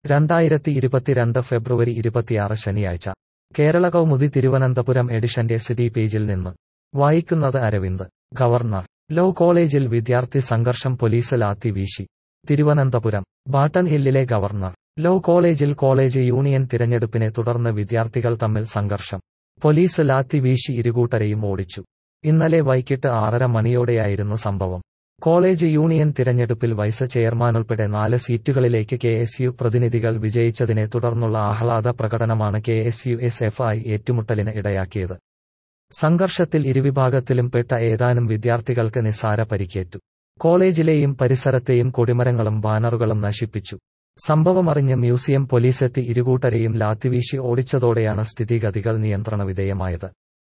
രണ്ടായിരത്തി ഇരുപത്തിരണ്ട് ഫെബ്രുവരി ഇരുപത്തിയാറ് ശനിയാഴ്ച കേരള കൗമുദി തിരുവനന്തപുരം എഡിഷന്റെ സിറ്റി പേജിൽ നിന്ന് വായിക്കുന്നത് അരവിന്ദ് ഗവർണർ ലോ കോളേജിൽ വിദ്യാർത്ഥി സംഘർഷം പോലീസ് ലാത്തി വീശി തിരുവനന്തപുരം ബാട്ടൺ ഹില്ലിലെ ഗവർണർ ലോ കോളേജിൽ കോളേജ് യൂണിയൻ തിരഞ്ഞെടുപ്പിനെ തുടർന്ന് വിദ്യാർത്ഥികൾ തമ്മിൽ സംഘർഷം പോലീസ് ലാത്തി വീശി ഇരുകൂട്ടരെയും ഓടിച്ചു ഇന്നലെ വൈകിട്ട് ആറര മണിയോടെയായിരുന്നു സംഭവം കോളേജ് യൂണിയൻ തിരഞ്ഞെടുപ്പിൽ വൈസ് ചെയർമാനുൾപ്പെടെ നാല് സീറ്റുകളിലേക്ക് കെ എസ് യു പ്രതിനിധികൾ വിജയിച്ചതിനെ തുടർന്നുള്ള ആഹ്ലാദ പ്രകടനമാണ് K S U S F I ഏറ്റുമുട്ടലിന് ഇടയാക്കിയത് സംഘർഷത്തിൽ ഇരുവിഭാഗത്തിലും പെട്ട ഏതാനും വിദ്യാർത്ഥികൾക്ക് നിസ്സാര പരിക്കേറ്റു കോളേജിലെയും പരിസരത്തെയും കൊടിമരങ്ങളും ബാനറുകളും നശിപ്പിച്ചു സംഭവമറിഞ്ഞ് മ്യൂസിയം പോലീസെത്തി ഇരുകൂട്ടരെയും ലാത്തിവീശി ഓടിച്ചതോടെയാണ് സ്ഥിതിഗതികൾ നിയന്ത്രണ വിധേയമായത്